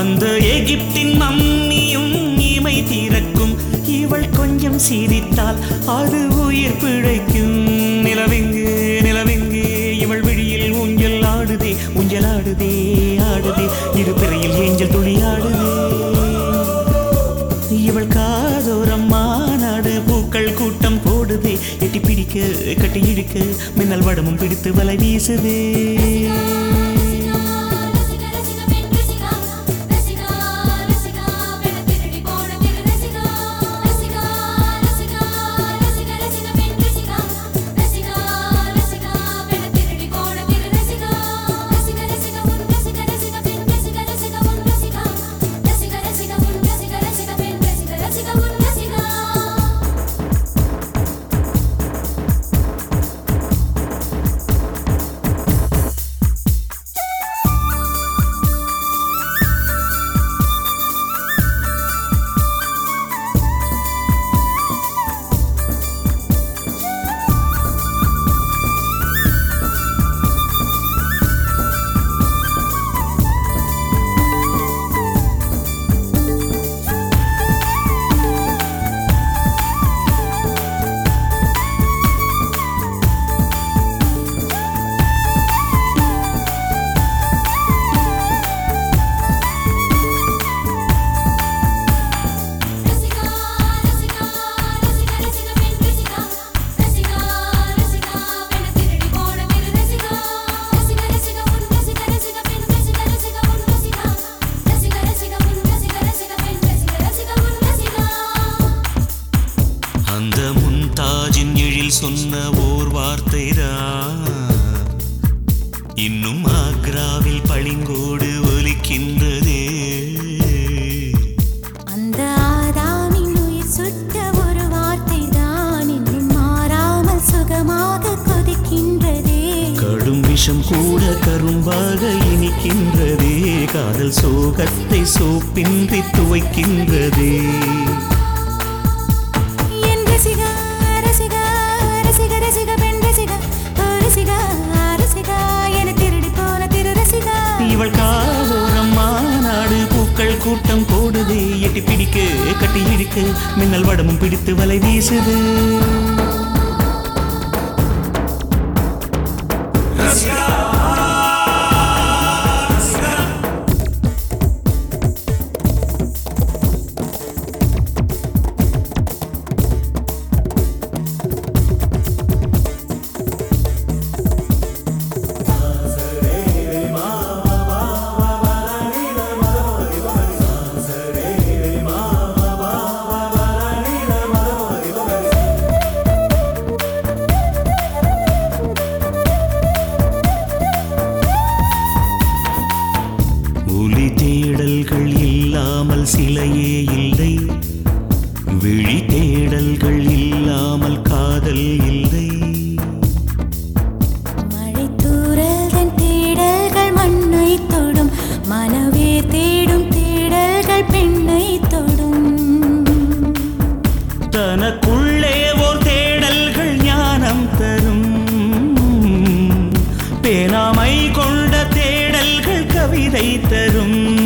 அந்த எகிப்தின் மம்மியும் இமை திறக்கும் இவள் கொஞ்சம் சிரித்தால் அது உயிர் பிழைக்கும் நிலவெங்கு நிலவெங்கு இவள் விழியில் ஊஞ்சல் ஆடுதே ஊஞ்சல் ஆடுதே ஆடுதே இரு பிறையில் ஏஞ்சல் துளி ஆடுதே இவள் காதோரம் மாநாடு பூக்கள் கூட்டம் போடுதே எட்டி பிடிக்க கட்டி இழுக்க மின்னல் வடமும் பிடித்து வலை வீசுதே ரசிகா ரசிகா பெண் ரசிகா ரசிகா ரசிகா பெண் திருடி போன திரு ரசிகா ரசிகா ரசிகா ரசிகா ரசிகா பெண் ரசிகா ரசிகா ரசிகா பெண் திருடி போன திரு ரசிகா ரசிகா ரசிகா உன் ரசிகா ரசிகா பெண் ரசிகா ரசிகா உன் ரசிகா ரசிகா ரசிகா உன் ரசிகா ரசிகா பெண் ரசிகா ரசிகா உன் ரசிகா ரசிகா ரசிகா ரசிகா ரசிகா பெண் ரசிகா ரசிகா ரசிகா பெண் திருடி போன திரு ரசிகா ரசிகா ரசிகா உன் ரசிகா ரசிகா பெண் ரசிகா ரசிகா உன் ரசிகா ரசிகா ரசிகா உன் ரசிகா ரசிகா பெண் ரசிகா ரசிகா உன் ரசிகா அந்த முன்தாஜின் எழில் சொன்ன ஓர் வார்த்தைதான் இன்னும் ஆக்ராவில் பளிங்கோடு ஒலிக்கின்றதே அந்த ஆதாமின் உயிர் சுட்ட ஒரு வார்த்தை தான் இன்னும் மாறாமல் சுகமாக கொதிக்கின்றதே கடும் விஷம் கூட கரும்பாக இனிக்கின்றதே காதல் சோகத்தை சோப்பின்றி துவைக்கின்றதே என் ரசிகா ரசிகா ரசிகா ரசிகா பெண் ரசிகா ஓ ரசிகா ரசிகா என திருடி போன திரு ரசிகா இவள் காதோரம் மாநாடு பூக்கள் கூட்டம் போடுதே எட்டி பிடிக்க கட்டி இழுக்க மின்னல் வடமும் பிடித்து வலை வீசுது ஒலி தேடல்கள் இல்லாமல் சிலையே இல்லை விழி தேடல்கள் இல்லாமல் காதல் இல்லை மழை தூரல்தன் தேடல்கள் மண்ணை தொடும் மனவே தேடும் தேடல்கள் பெண்ணை தொடும் தனக்குள்ளே ஓர் தேடல்கள் ஞானம் தரும் பேனாமை கொண்ட தேடல்கள் கவிதை தரும்